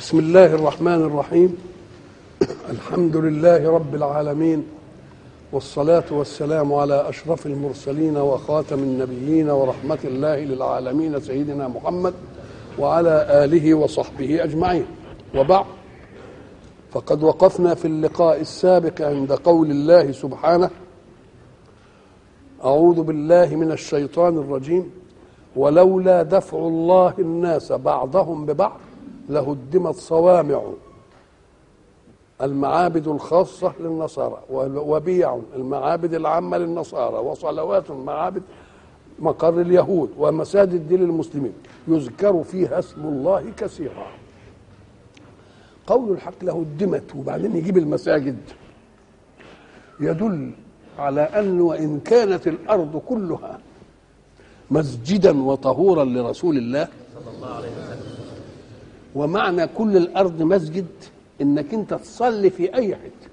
بسم الله الرحمن الرحيم الحمد لله رب العالمين والصلاة والسلام على أشرف المرسلين وخاتم النبيين ورحمة الله للعالمين سيدنا محمد وعلى آله وصحبه أجمعين وبعد فقد وقفنا في اللقاء السابق عند قول الله سبحانه أعوذ بالله من الشيطان الرجيم ولولا دفع الله الناس بعضهم ببعض لهدمت صوامع المعابد الخاصة للنصارى وبيع المعابد العامة للنصارى وصلوات المعابد مقر اليهود ومساجد دين المسلمين يذكر فيها اسم الله كثيرا قول الحق لهدمت وبعدين يجيب المساجد يدل على أن وإن كانت الأرض كلها مسجدا وطهورا لرسول الله ومعنى كل الارض مسجد انك انت تصلي في اي حته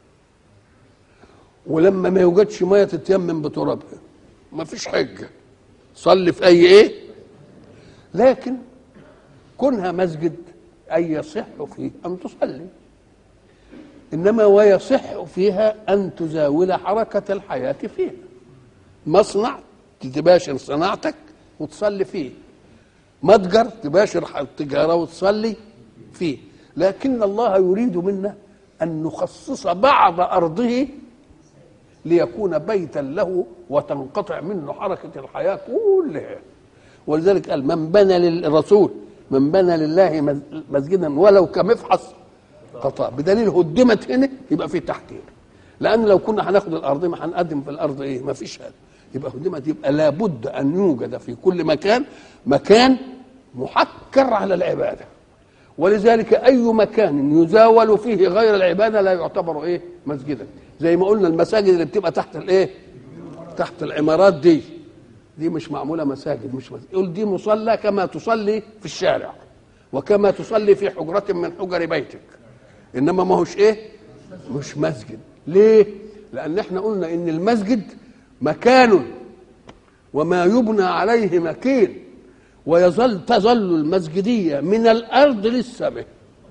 ولما ما يوجدش ميه تتيمم بترابها ما فيش حجه صلي في اي ايه لكن كونها مسجد اي يصح فيه ان تصلي انما ويصح فيها ان تزاول حركه الحياه فيها مصنع تباشر صناعتك وتصلي فيه متجر تباشر التجاره وتصلي فيه لكن الله يريد منا ان نخصص بعض ارضه ليكون بيتا له وتنقطع منه حركه الحياه كلها ولذلك قال من بنى للرسول من بنى لله مسجدا ولو كمفحص قطع بدليل هدمت هنا يبقى في تحقير لان لو كنا هناخد الارض ما هنقدم في الارض ايه ما فيش هذا يبقى هدمت يبقى لابد ان يوجد في كل مكان مكان محكر على العباده ولذلك اي مكان يزاول فيه غير العباده لا يعتبر ايه مسجدا زي ما قلنا المساجد اللي بتبقى تحت الايه تحت العمارات دي دي مش معموله مساجد مش مساجد. يقول دي مصلى كما تصلي في الشارع وكما تصلي في حجرة من حجر بيتك انما ما هوش ايه مش مسجد ليه لان احنا قلنا ان المسجد مكان وما يبنى عليه مكين ويظل تظل المسجدية من الأرض للسماء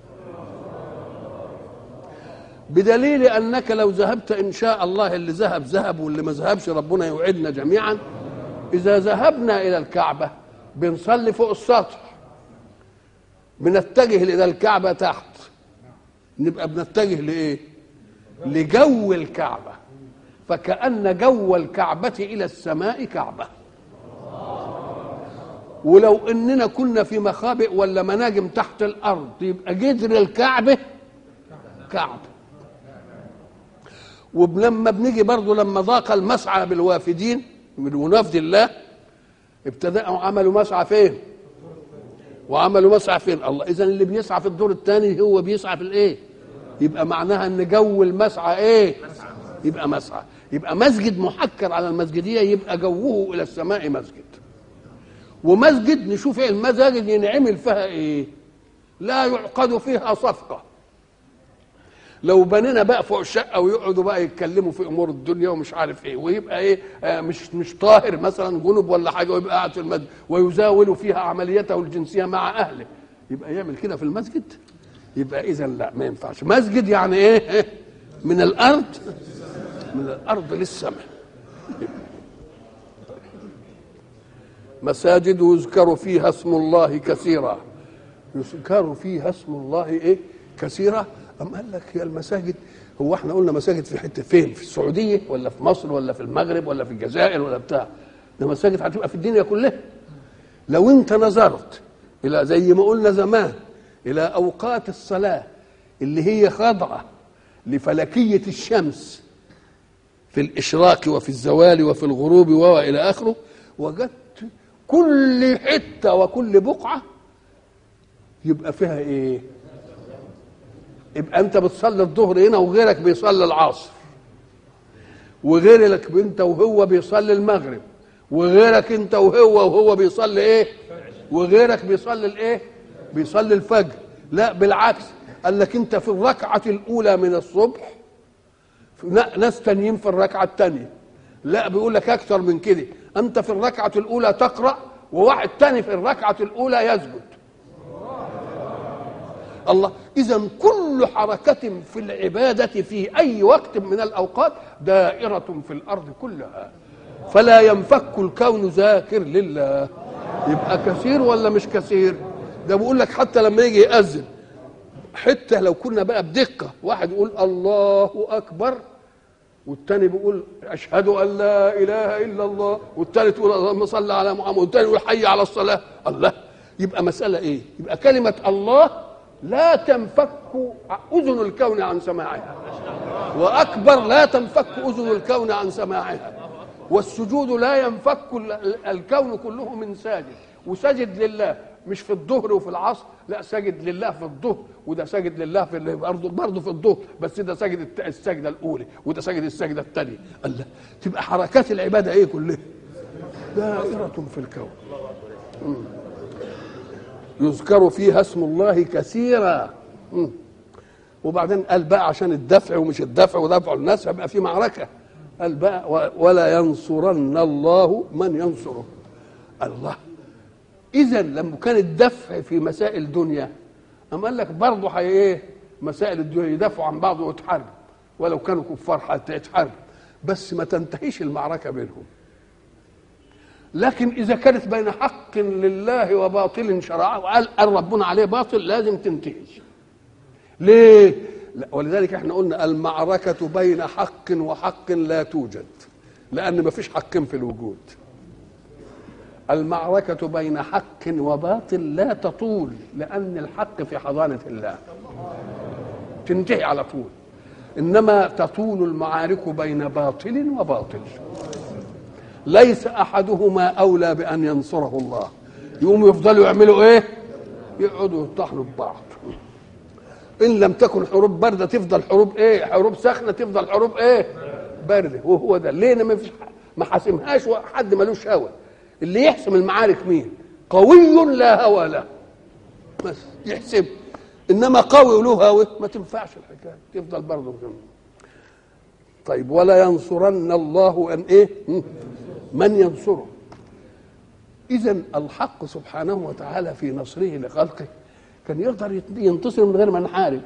بدليل أنك لو ذهبت إن شاء الله اللي ذهب ذهب واللي ما ذهبش ربنا يوعدنا جميعا إذا ذهبنا إلى الكعبة بنصلي فوق السطح بنتجه إلى الكعبة تحت نبقى بنتجه لإيه؟ لجو الكعبة فكأن جو الكعبة إلى السماء كعبة ولو اننا كنا في مخابئ ولا مناجم تحت الارض يبقى جدر الكعبه كعبه ولما بنيجي برضه لما ضاق المسعى بالوافدين من ونفد الله ابتدأوا عملوا مسعى فين؟ وعملوا مسعى فين؟ الله اذا اللي بيسعى في الدور الثاني هو بيسعى في الايه؟ يبقى معناها ان جو المسعى ايه؟ يبقى مسعى يبقى مسجد محكر على المسجديه يبقى جوه الى السماء مسجد ومسجد نشوف ايه المساجد ينعمل فيها ايه لا يعقد فيها صفقه لو بنينا بقى فوق الشقه ويقعدوا بقى يتكلموا في امور الدنيا ومش عارف ايه ويبقى ايه آه مش مش طاهر مثلا جنب ولا حاجه ويبقى قاعد في المسجد ويزاول فيها عمليته الجنسيه مع اهله يبقى يعمل كده في المسجد يبقى اذا لا ما ينفعش مسجد يعني ايه من الارض من الارض للسماء مساجد يذكر فيها اسم الله كثيرا يذكر فيها اسم الله ايه كثيرا أم قال لك هي المساجد هو احنا قلنا مساجد في حته فين في السعوديه ولا في مصر ولا في المغرب ولا في الجزائر ولا بتاع ده مساجد هتبقى في الدنيا كلها لو انت نظرت الى زي ما قلنا زمان الى اوقات الصلاه اللي هي خاضعه لفلكيه الشمس في الاشراق وفي الزوال وفي الغروب والى اخره وجدت كل حته وكل بقعه يبقى فيها ايه يبقى انت بتصلي الظهر هنا وغيرك بيصلي العصر وغيرك انت وهو بيصلي المغرب وغيرك انت وهو وهو بيصلي ايه وغيرك بيصلي الايه بيصلي الفجر لا بالعكس قال لك انت في الركعه الاولى من الصبح ناس تانيين في الركعه الثانيه لا بيقول لك اكثر من كده انت في الركعه الاولى تقرا وواحد تاني في الركعه الاولى يسجد الله اذا كل حركه في العباده في اي وقت من الاوقات دائره في الارض كلها فلا ينفك الكون ذاكر لله يبقى كثير ولا مش كثير ده بيقول لك حتى لما يجي يأذن حتى لو كنا بقى بدقه واحد يقول الله اكبر والتاني بيقول اشهد ان لا اله الا الله والتالت يقول اللهم صل على محمد والتاني يقول حي على الصلاه الله يبقى مساله ايه يبقى كلمه الله لا تنفك اذن الكون عن سماعها واكبر لا تنفك اذن الكون عن سماعها والسجود لا ينفك الكون كله من ساجد وسجد لله مش في الظهر وفي العصر لا ساجد لله في الظهر وده ساجد لله في برضه برضه في الظهر بس ده ساجد السجده الاولى وده ساجد السجده الثانيه الله تبقى حركات العباده ايه كلها دائره في الكون يذكر فيها اسم الله كثيرا وبعدين قال بقى عشان الدفع ومش الدفع ودفع الناس هيبقى في معركه قال بقى ولا ينصرن الله من ينصره الله اذا لما كان الدفع في مسائل دنيا اما قال لك برضه هي ايه مسائل الدنيا يدافعوا عن بعض ويتحاربوا ولو كانوا كفار حتى يتحاربوا بس ما تنتهيش المعركه بينهم لكن اذا كانت بين حق لله وباطل شرعه وقال قال ربنا عليه باطل لازم تنتهي ليه ولذلك احنا قلنا المعركه بين حق وحق لا توجد لان ما فيش حقين في الوجود المعركة بين حق وباطل لا تطول لأن الحق في حضانة الله تنتهي على طول إنما تطول المعارك بين باطل وباطل ليس أحدهما أولى بأن ينصره الله يقوموا يفضلوا يعملوا إيه يقعدوا يطحنوا ببعض إن لم تكن حروب باردة تفضل حروب إيه حروب ساخنة تفضل حروب إيه باردة وهو ده ليه ما فيش ما حاسمهاش حد ملوش هوى اللي يحسم المعارك مين قوي لا هوى له بس يحسب انما قوي له هوى ما تنفعش الحكايه تفضل برضه طيب ولا ينصرن الله ان ايه من ينصره اذا الحق سبحانه وتعالى في نصره لخلقه كان يقدر ينتصر من غير ما نحارب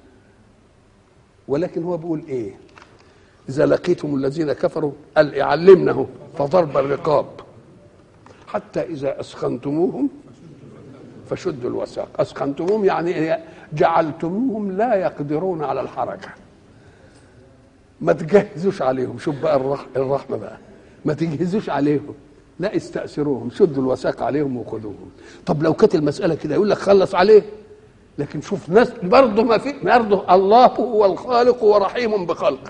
ولكن هو بيقول ايه اذا لقيتم الذين كفروا قال علمنه فضرب الرقاب حتى إذا أسخنتموهم فشدوا الوثاق أسخنتموهم يعني جعلتموهم لا يقدرون على الحركة ما تجهزوش عليهم شوف بقى الرحمة بقى ما تجهزوش عليهم لا استأثروهم شدوا الوثاق عليهم وخذوهم طب لو كانت المسألة كده يقول لك خلص عليه لكن شوف ناس برضه ما في برضه الله هو الخالق ورحيم بخلقه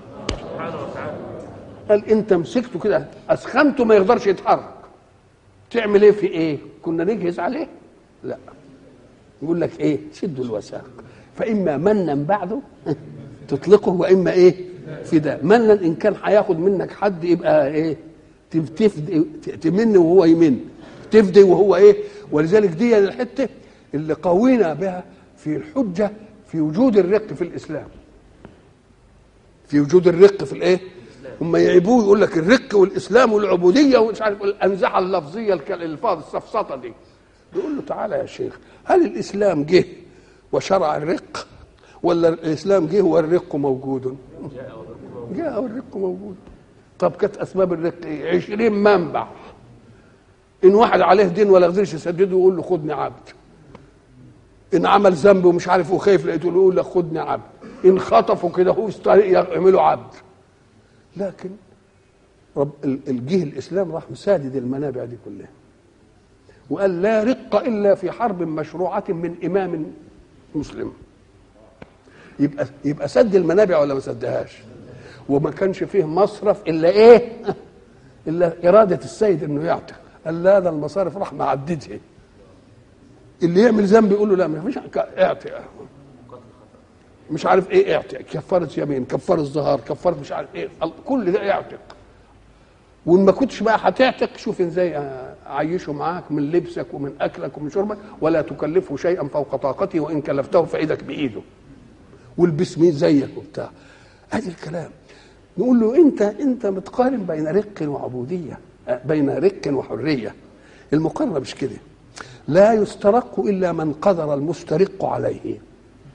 قال انت مسكته كده اسخنته ما يقدرش يتحرك تعمل ايه في ايه كنا نجهز عليه لا يقول لك ايه شدوا الوثاق فاما منا بعده تطلقه واما ايه فداء منا ان كان هياخد منك حد يبقى ايه تفدي تمن وهو يمن تفدي وهو ايه ولذلك دي الحته اللي قوينا بها في الحجه في وجود الرق في الاسلام في وجود الرق في الايه هم يعيبوه يقول لك الرق والاسلام والعبوديه ومش عارف الانزعه اللفظيه الالفاظ السفسطه دي يقول له تعالى يا شيخ هل الاسلام جه وشرع الرق ولا الاسلام جه والرق موجود جاء والرق موجود طب كانت اسباب الرق ايه 20 منبع ان واحد عليه دين ولا قدرش يسدده يقول له خدني عبد ان عمل ذنب ومش عارف وخايف لقيته يقول له خدني عبد ان خطفوا كده هو في الطريق يعملوا عبد لكن رب الجه الاسلام راح مسادد المنابع دي كلها وقال لا رق الا في حرب مشروعه من امام مسلم يبقى يبقى سد المنابع ولا ما سدهاش وما كانش فيه مصرف الا ايه الا اراده السيد انه يعتق قال لا ده المصارف راح معددها اللي يعمل ذنب يقول له لا ما فيش اعتق مش عارف ايه اعتق كفاره يمين كفاره ظهار كفاره مش عارف ايه كل ده اعتق وان ما كنتش بقى هتعتق شوف ازاي اعيشه معاك من لبسك ومن اكلك ومن شربك ولا تكلفه شيئا فوق طاقته وان كلفته فايدك بايده والبس مين زيك وبتاع ادي الكلام نقول له انت انت بتقارن بين رق وعبوديه بين رق وحريه المقارنه مش كده لا يسترق الا من قدر المسترق عليه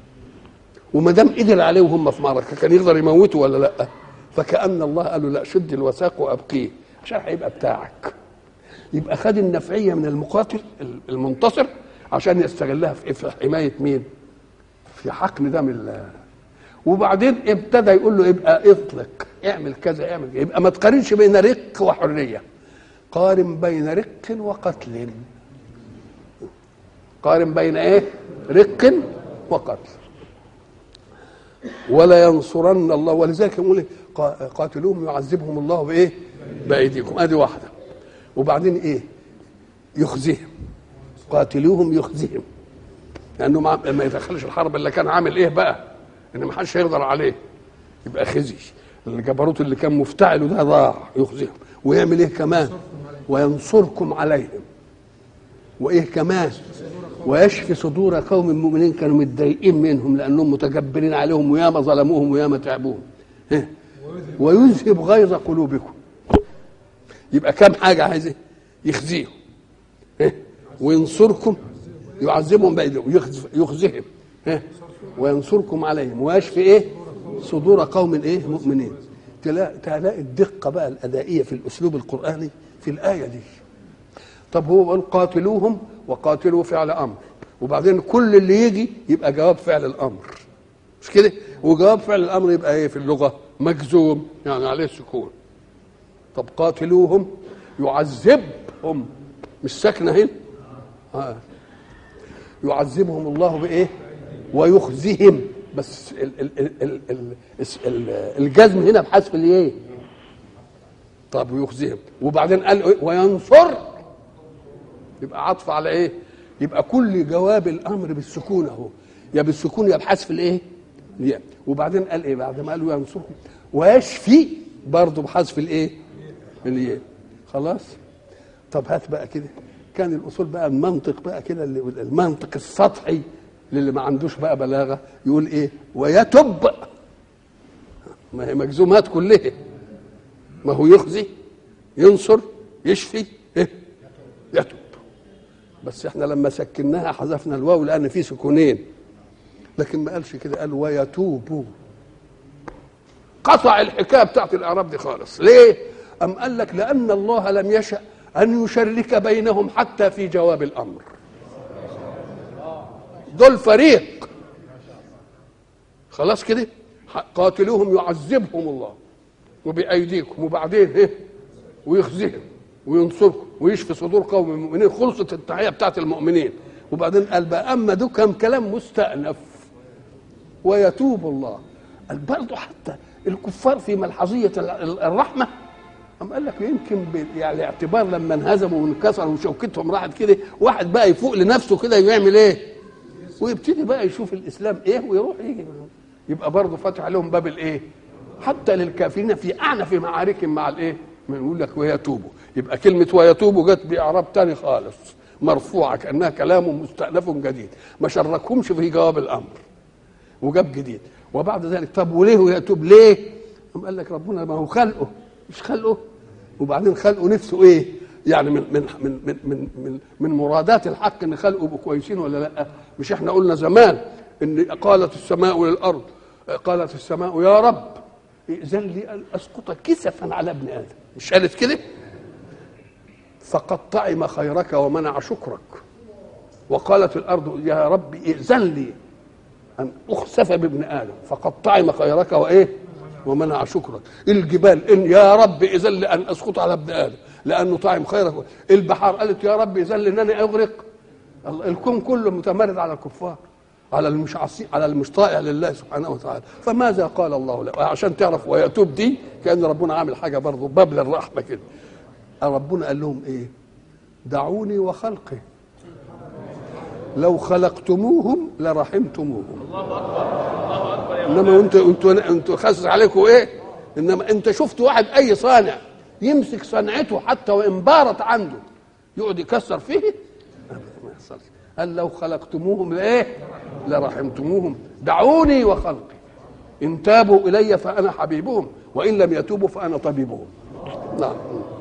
وما دام قدر عليه وهم في معركه كان يقدر يموته ولا لا فكأن الله قال له لا شد الوثاق وابقيه عشان هيبقى بتاعك يبقى خد النفعيه من المقاتل المنتصر عشان يستغلها في في حمايه مين؟ في حقن دم الله وبعدين ابتدى يقول له يبقى اطلق اعمل كذا اعمل كذا يبقى ما تقارنش بين رق وحريه قارن بين رق وقتل قارن بين ايه رق وقتل ولا ينصرن الله ولذلك يقول إيه؟ قا- قاتلوهم يعذبهم الله بايه بايديكم ادي واحده وبعدين ايه يخزيهم قاتلوهم يخزيهم لانه ما ما يدخلش الحرب الا كان عامل ايه بقى ان ما حدش هيقدر عليه يبقى خزي الجبروت اللي كان مفتعله ده ضاع يخزيهم ويعمل ايه كمان وينصركم عليهم وايه كمان ويشفي صدور قوم مؤمنين كانوا متضايقين منهم لانهم متجبرين عليهم وياما ظلموهم وياما تعبوهم ها. ويذهب غيظ قلوبكم يبقى كم حاجه عايز إيه؟ يخزيهم ها. وينصركم يعذبهم بايديهم يخز- يخزيهم ها. وينصركم عليهم ويشفي ايه صدور قوم ايه مؤمنين تلاقي تلاقي الدقه بقى الادائيه في الاسلوب القراني في الايه دي طب هو بيقول قاتلوهم وقاتلوا فعل امر وبعدين كل اللي يجي يبقى جواب فعل الامر مش كده وجواب فعل الامر يبقى ايه في اللغه مجزوم يعني عليه سكون طب قاتلوهم يعذبهم مش ساكنه هنا آه. يعذبهم الله بايه ويخزيهم بس ال ال ال ال ال ال الجزم هنا بحذف الايه طب ويخزيهم وبعدين قال إيه؟ وينصر يبقى عطف على ايه يبقى كل جواب الامر بالسكون اهو يا بالسكون يا بحذف الايه الياء وبعدين قال ايه بعد ما قال وينصركم ويشفي برضه بحذف الايه الياء خلاص طب هات بقى كده كان الاصول بقى المنطق بقى كده اللي المنطق السطحي للي ما عندوش بقى بلاغه يقول ايه ويتب ما هي مجزومات كلها ما هو يخزي ينصر يشفي إيه؟ يتب بس احنا لما سكناها حذفنا الواو لان في سكونين لكن ما قالش كده قال ويتوب قطع الحكايه بتاعت الاعراب دي خالص ليه ام قال لك لان الله لم يشا ان يشرك بينهم حتى في جواب الامر دول فريق خلاص كده قاتلوهم يعذبهم الله وبأيديكم وبعدين ايه ويخزيهم وينصركم ويشفي صدور قوم المؤمنين خلصت التحية بتاعت المؤمنين وبعدين قال بقى أما ده كان كلام مستأنف ويتوب الله قال برضه حتى الكفار في ملحظية ال- الرحمة أم قال لك يمكن ب- يعني اعتبار لما انهزموا وانكسروا وشوكتهم راحت كده واحد بقى يفوق لنفسه كده يعمل ايه؟ ويبتدي بقى يشوف الاسلام ايه ويروح يجي يبقى برضه فاتح لهم باب الايه؟ حتى للكافرين في اعنف معاركهم مع الايه؟ ما يقول لك ويتوبوا يبقى كلمه ويتوبوا جت باعراب تاني خالص مرفوعه كانها كلام مستأنف جديد ما شركهمش في جواب الامر وجاب جديد وبعد ذلك طب وليه ويتوب ليه؟ قام قال لك ربنا ما هو خلقه مش خلقه وبعدين خلقه نفسه ايه؟ يعني من من من من من من, من مرادات الحق ان خلقه يبقوا كويسين ولا لا؟ مش احنا قلنا زمان ان قالت السماء للارض قالت السماء يا رب ائذن لي ان اسقط كسفا على ابن ادم مش قالت كده؟ فقد طعم خيرك ومنع شكرك وقالت الارض يا رب ائذن لي ان اخسف بابن ادم فقد طعم خيرك وايه ومنع شكرك الجبال ان يا رب اذن لي ان اسقط على ابن ادم لانه طعم خيرك البحار قالت يا رب اذن لي انني اغرق ال- الكون كله متمرد على الكفار على المش عصي على المش طائع لله سبحانه وتعالى فماذا قال الله له عشان تعرف ويتوب دي كان ربنا عامل حاجه برضه باب للرحمه كده ربنا قال لهم ايه دعوني وخلقي لو خلقتموهم لرحمتموهم انما انتوا انتوا انتوا خاسس عليكم ايه انما انت شفت واحد اي صانع يمسك صنعته حتى وان بارت عنده يقعد يكسر فيه أبدا ما يحصلش قال لو خلقتموهم لايه لرحمتموهم دعوني وخلقي ان تابوا الي فانا حبيبهم وان لم يتوبوا فانا طبيبهم نعم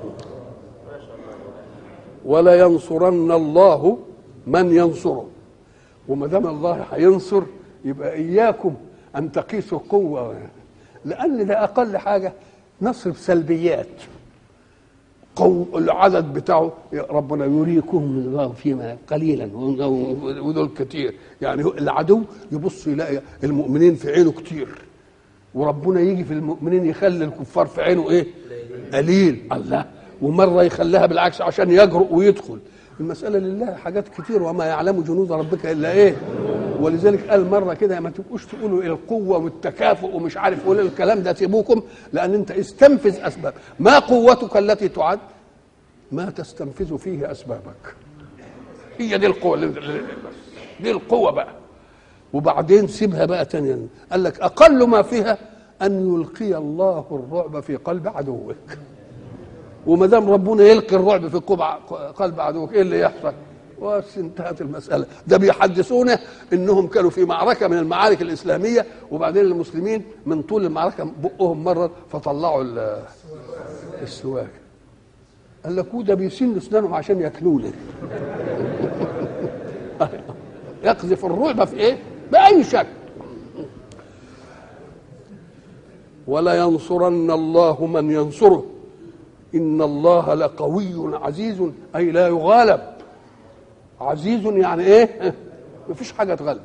ولا ينصرن الله من ينصره وما دام الله هينصر يبقى اياكم ان تقيسوا قوه لان ده اقل حاجه نصرف سلبيات قو العدد بتاعه ربنا يريكم الله فيما قليلا ودول كتير يعني العدو يبص يلاقي المؤمنين في عينه كتير وربنا يجي في المؤمنين يخلي الكفار في عينه ايه قليل الله ومره يخليها بالعكس عشان يجرؤ ويدخل المسألة لله حاجات كتير وما يعلم جنود ربك إلا إيه ولذلك قال مرة كده ما تبقوش تقولوا القوة والتكافؤ ومش عارف ولا الكلام ده سيبوكم لأن أنت استنفذ أسباب ما قوتك التي تعد ما تستنفذ فيه أسبابك هي دي القوة دي القوة بقى وبعدين سيبها بقى تانيا قال لك أقل ما فيها أن يلقي الله الرعب في قلب عدوك وما دام ربنا يلقي الرعب في قلب عدوك ايه اللي يحصل؟ بس انتهت المسألة ده بيحدثونا انهم كانوا في معركة من المعارك الإسلامية وبعدين المسلمين من طول المعركة بقهم مرة فطلعوا السواك قال لك ده بيسن اسنانهم عشان ياكلونا يقذف الرعب في ايه؟ بأي شكل ولا ينصرن الله من ينصره إن الله لقوي عزيز أي لا يغالب عزيز يعني إيه مفيش حاجة تغلبه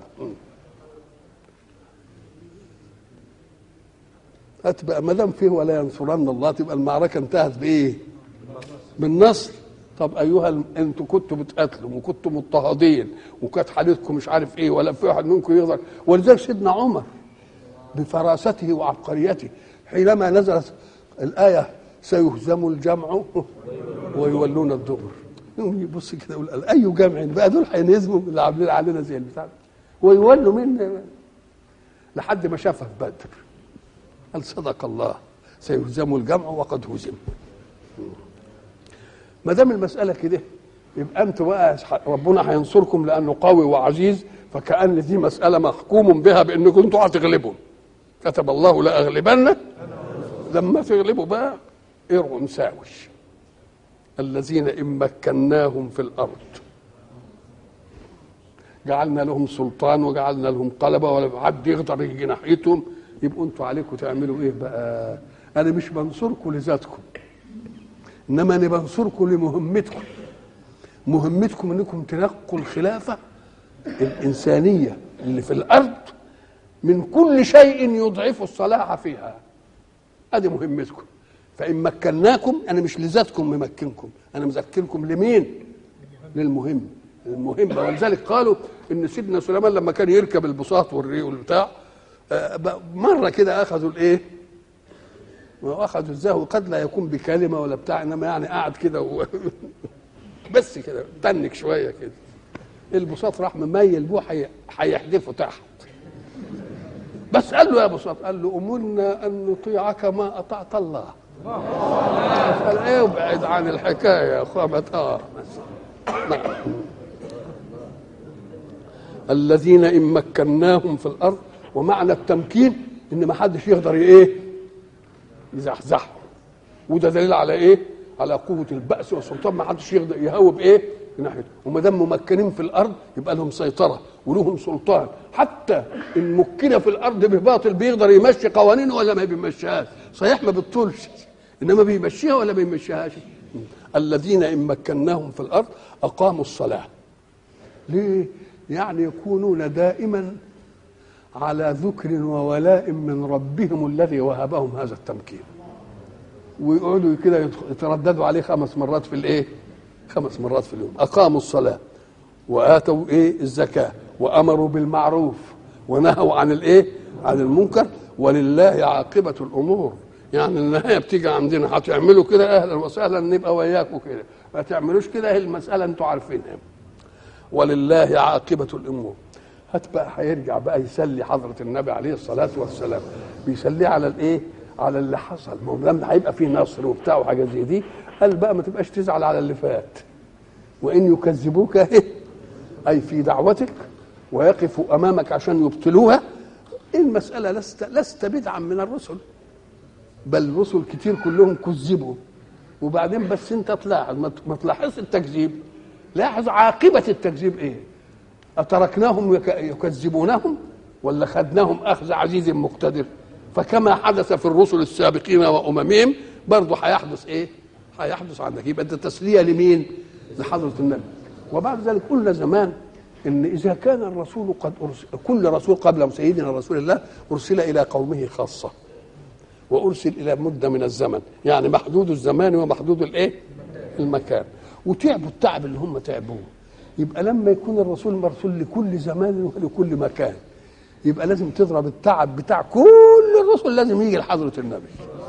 هتبقى ما دام فيه ولا ينصرن الله تبقى المعركة انتهت بإيه بالنصر طب ايها ال... انتوا كنتوا بتقاتلوا وكنتوا مضطهدين وكانت حالتكم مش عارف ايه ولا في واحد منكم يقدر ولذلك سيدنا عمر بفراسته وعبقريته حينما نزلت الايه سيهزم الجمع ويولون الدبر يقوم يبص كده يقول اي جمع بقى دول هينهزموا اللي عاملين علينا زي البتاع ويولوا منا لحد ما شافها في بدر قال صدق الله سيهزم الجمع وقد هزم ما دام المساله كده يبقى انتوا بقى ربنا هينصركم لانه قوي وعزيز فكأن دي مساله محكوم بها بانكم انتوا هتغلبوا كتب الله لاغلبن لما تغلبوا بقى ارعوا مساوش الذين ان مكناهم في الارض جعلنا لهم سلطان وجعلنا لهم قلبه ولا حد يقدر يجي ناحيتهم يبقوا انتوا عليكم تعملوا ايه بقى انا مش بنصركم لذاتكم انما انا بنصركم لمهمتكم مهمتكم انكم تنقوا الخلافه الانسانيه اللي في الارض من كل شيء يضعف الصلاح فيها ادي مهمتكم فان مكناكم انا مش لذاتكم ممكنكم انا مذكركم لمين للمهم المهمه ولذلك قالوا ان سيدنا سليمان لما كان يركب البساط والريق والبتاع مره كده اخذوا الايه واخذوا الزهو قد لا يكون بكلمه ولا بتاع انما يعني قاعد كده و... بس كده تنك شويه كده البساط راح مميل بوه هيحدفه تحت بس قال له يا بساط قال له امرنا ان نطيعك ما اطعت الله قال ايه ابعد عن الحكايه يا اخويا اه نعم الذين ان مكناهم في الارض ومعنى التمكين ان ما حدش يقدر ايه يزحزحه وده دليل على ايه على قوه البأس والسلطان ما حدش يقدر يهوب ايه ناحيته وما دام ممكنين في الارض يبقى لهم سيطره ولهم سلطان حتى ان مكن في الارض بباطل بيقدر يمشي قوانينه ولا ما بيمشيهاش صحيح ما بتطولش انما بيمشيها ولا بيمشيهاش الذين ان مكناهم في الارض اقاموا الصلاه ليه يعني يكونون دائما على ذكر وولاء من ربهم الذي وهبهم هذا التمكين ويقعدوا كده يترددوا عليه خمس مرات في الايه خمس مرات في اليوم اقاموا الصلاه واتوا ايه الزكاه وامروا بالمعروف ونهوا عن الايه عن المنكر ولله عاقبه الامور يعني النهايه بتيجي عندنا هتعملوا كده اهلا وسهلا نبقى وياكم كده ما تعملوش كده هي المساله انتوا عارفينها ولله عاقبه الامور هات بقى هيرجع بقى يسلي حضره النبي عليه الصلاه والسلام بيسليه على الايه على اللي حصل ما هو لما هيبقى فيه نصر وبتاع وحاجات زي دي قال بقى ما تبقاش تزعل على اللي فات وان يكذبوك اي في دعوتك ويقفوا امامك عشان يبطلوها المساله لست لست بدعا من الرسل بل الرسل كتير كلهم كذبوا وبعدين بس انت تلاحظ ما تلاحظش التكذيب لاحظ عاقبه التكذيب ايه اتركناهم يكذبونهم ولا خدناهم اخذ عزيز مقتدر فكما حدث في الرسل السابقين واممهم برضه هيحدث ايه هيحدث عندك يبقى ده تسليه لمين لحضره النبي وبعد ذلك قلنا زمان ان اذا كان الرسول قد أرسل كل رسول قبل سيدنا رسول الله ارسل الى قومه خاصه وارسل الى مده من الزمن يعني محدود الزمان ومحدود الايه المكان وتعبوا التعب اللي هم تعبوه يبقى لما يكون الرسول مرسول لكل زمان ولكل مكان يبقى لازم تضرب التعب بتاع كل الرسل لازم يجي لحضره النبي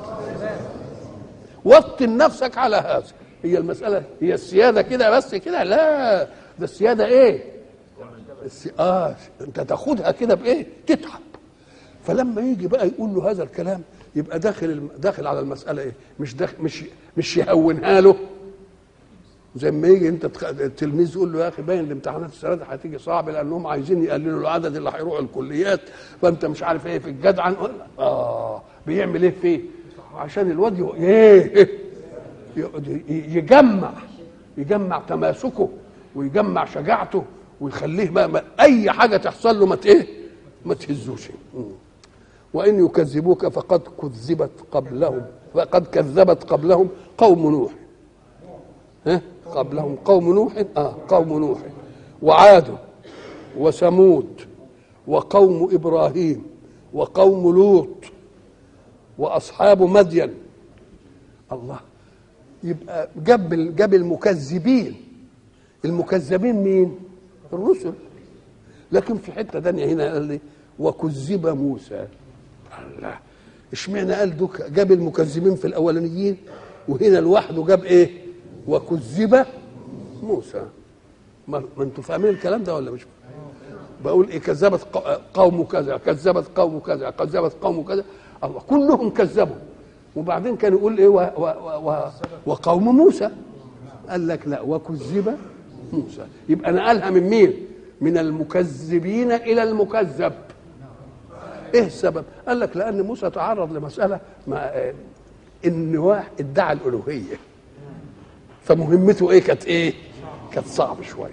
وطن نفسك على هذا هي المساله هي السياده كده بس كده لا ده السياده ايه السي... اه انت تاخدها كده بايه تتعب فلما يجي بقى يقول له هذا الكلام يبقى داخل الم... داخل على المساله ايه مش داخل مش مش يهونها له زي ما يجي انت تخ... التلميذ يقول له يا اخي باين الامتحانات السنه دي هتيجي صعب لانهم عايزين يقللوا العدد اللي هيروحوا الكليات فانت مش عارف ايه في الجدع اه بيعمل ايه فيه عشان الواد ي... ايه يقعد يجمع يجمع تماسكه ويجمع شجاعته ويخليه ما, ما اي حاجه تحصل له ما ايه ما تهزوش وان يكذبوك فقد كذبت قبلهم فقد كذبت قبلهم قوم نوح ها قبلهم قوم نوح اه قوم نوح وعاد وثمود وقوم ابراهيم وقوم لوط واصحاب مدين الله يبقى جاب جاب المكذبين المكذبين مين الرسل لكن في حته ثانيه هنا قال لي وكذب موسى الله اشمعنى قال دوك جاب المكذبين في الاولانيين وهنا لوحده جاب ايه وكذب موسى ما, ما انتوا فاهمين الكلام ده ولا مش بقول ايه كذبت قوم كذا كذبت قوم كذا كذبت قوم كذا الله كلهم كذبوا وبعدين كان يقول ايه و و و وقوم موسى قال لك لا وكذب موسى يبقى نقلها من مين من المكذبين الى المكذب ايه السبب قال لك لان موسى تعرض لمساله مع ان واحد ادعى الالوهيه فمهمته ايه كانت ايه كانت صعبه شويه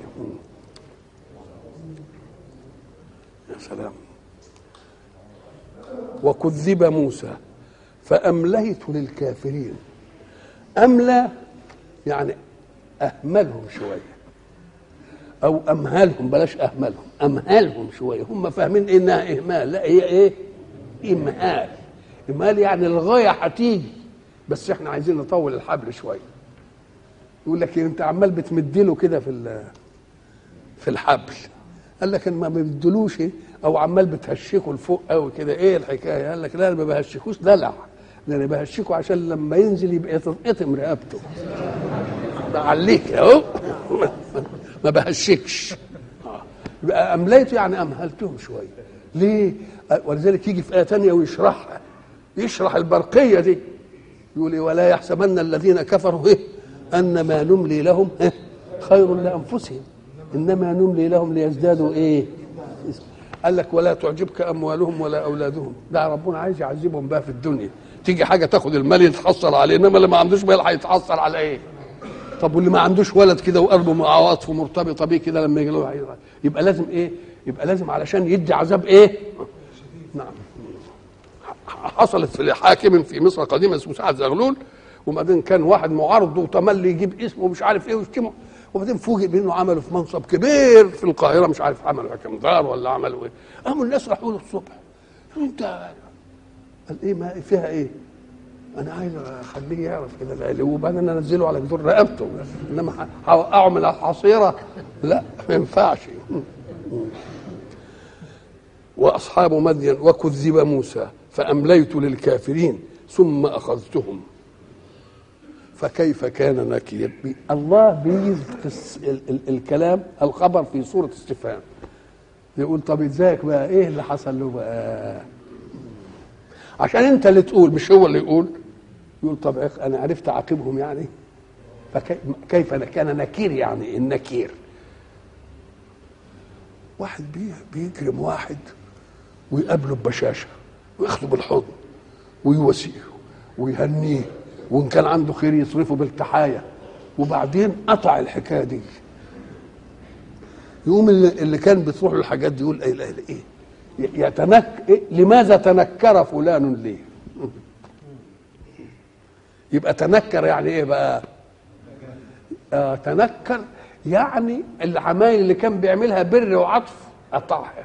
يا سلام وكذب موسى فأمليت للكافرين أملى يعني أهملهم شوية أو أمهلهم بلاش أهملهم أمهلهم شوية هم فاهمين إنها إهمال لا هي إيه إمهال إمهال يعني الغاية هتيجي بس إحنا عايزين نطول الحبل شوية يقول لك أنت عمال بتمدله كده في في الحبل قال لك ما بيدلوش إيه؟ او عمال بتهشكوا لفوق قوي كده ايه الحكايه قال لك لا انا ما بهشكوش دلع ده انا بهشكه عشان لما ينزل يبقى تتقطم رقبته بعليك اهو ما بهشكش يبقى امليت يعني امهلتهم شويه ليه ولذلك يجي في ايه ثانيه ويشرحها يشرح البرقيه دي يقول إيه ولا يحسبن الذين كفروا ايه ان ما نملي لهم إيه خير لانفسهم انما نملي لهم ليزدادوا ايه قال لك ولا تعجبك اموالهم ولا اولادهم ده ربنا عايز يعذبهم بقى في الدنيا تيجي حاجه تاخد المال يتحصل عليه انما اللي ما عندوش مال هيتحصل على ايه طب واللي ما عندوش ولد كده وقلبه مع عواطفه مرتبطه بيه كده لما يجي له يبقى لازم ايه يبقى لازم علشان يدي عذاب ايه نعم حصلت في حاكم في مصر قديما اسمه سعد زغلول وبعدين كان واحد معارض وتملي يجيب اسمه ومش عارف ايه ويشتمه وبعدين فوجئ بانه عمله في منصب كبير في القاهره مش عارف عمله حكم دار ولا عمله ايه قاموا الناس راحوا له الصبح انت قال ايه ما فيها ايه انا عايز اخليه يعرف كده العلو وبعدين انزله على جدور رقبته انما هوقعه من الحصيره لا ما ينفعش واصحاب مدين وكذب موسى فامليت للكافرين ثم اخذتهم فكيف كان نكير الله بيجي الكلام الخبر في صورة استفهام يقول طب ازيك بقى ايه اللي حصل له بقى عشان انت اللي تقول مش هو اللي يقول يقول طب انا عرفت اعاقبهم يعني فكيف كان نكير يعني النكير واحد بيكرم واحد ويقابله ببشاشه وياخده بالحضن ويواسيه ويهنيه وان كان عنده خير يصرفه بالتحايا وبعدين قطع الحكايه دي يقوم اللي, اللي كان بتروح له الحاجات دي يقول ايه ايه يتنك إيه؟ لماذا تنكر فلان ليه يبقى تنكر يعني ايه بقى آه تنكر يعني العمايل اللي كان بيعملها بر وعطف قطعها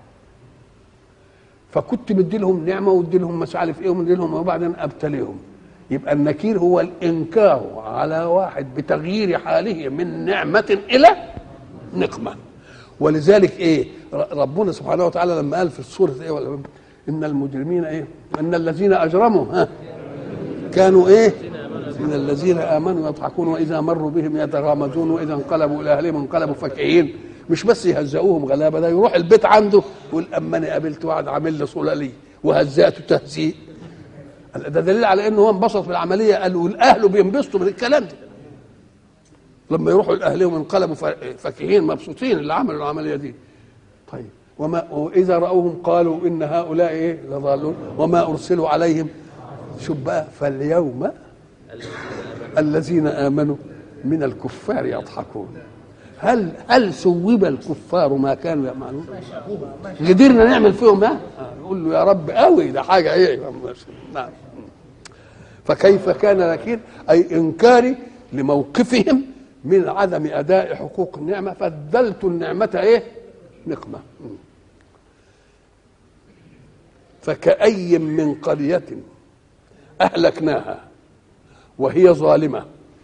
فكنت مدي لهم نعمه وادي لهم مش عارف ايه ومدي لهم وبعدين ابتليهم يبقى النكير هو الانكار على واحد بتغيير حاله من نعمه الى نقمه ولذلك ايه ربنا سبحانه وتعالى لما قال في السوره ايه ولا ان المجرمين ايه ان الذين اجرموا ها كانوا ايه من الذين امنوا يضحكون واذا مروا بهم يتغامزون واذا انقلبوا الى اهلهم انقلبوا فكهين مش بس يهزئوهم غلابه ده يروح البيت عنده يقول اما انا قابلت واحد عامل لي صلالي وهزأته تهزيء ده دليل على انه هو انبسط في العمليه قال والاهل بينبسطوا من الكلام ده لما يروحوا لاهلهم انقلبوا فاكهين مبسوطين اللي عملوا العمليه دي طيب وما واذا راوهم قالوا ان هؤلاء ايه لضالون وما ارسلوا عليهم شوف بقى فاليوم الذين امنوا من الكفار يضحكون هل هل سوب الكفار ما كانوا يعملون؟ قدرنا نعمل فيهم ده؟ نقول له يا رب قوي ده حاجه ايه نعم فكيف كان نكير اي انكاري لموقفهم من عدم اداء حقوق النعمه فدلت النعمه ايه؟ نقمه فكأي من قرية أهلكناها وهي ظالمة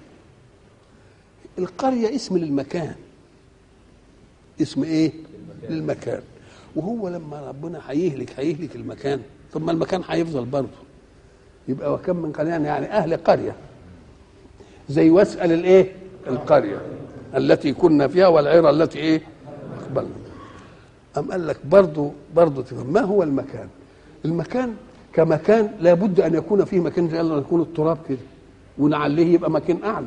القرية اسم للمكان اسم ايه للمكان وهو لما ربنا هيهلك هيهلك المكان ثم المكان هيفضل برضه يبقى وكم من قرية يعني أهل قرية زي واسأل الايه القرية التي كنا فيها والعيرة التي ايه أقبلنا أم قال لك برضه برضه تفهم ما هو المكان المكان كمكان لابد أن يكون فيه مكان زي الله يكون التراب كده ونعليه يبقى مكان أعلى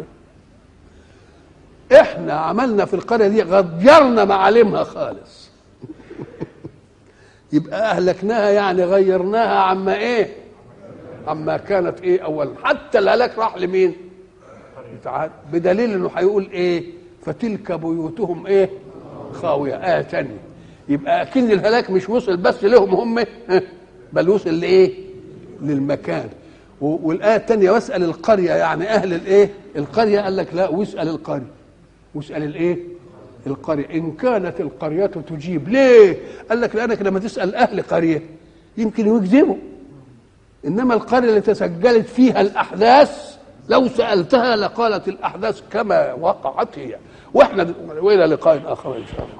احنا عملنا في القريه دي غيرنا معالمها خالص يبقى اهلكناها يعني غيرناها عما ايه عما كانت ايه اولا حتى الهلاك راح لمين بدليل انه هيقول ايه فتلك بيوتهم ايه خاويه ايه ثانيه يبقى اكن الهلاك مش وصل بس لهم هم بل وصل لايه للمكان والايه الثانيه واسال القريه يعني اهل الايه القريه قال لك لا واسال القريه واسال الايه القريه ان كانت القريه تجيب ليه قال لك لانك لما تسال اهل قريه يمكن يكذبوا انما القريه اللي تسجلت فيها الاحداث لو سالتها لقالت الاحداث كما وقعت هي واحنا والى لقاء اخر ان شاء الله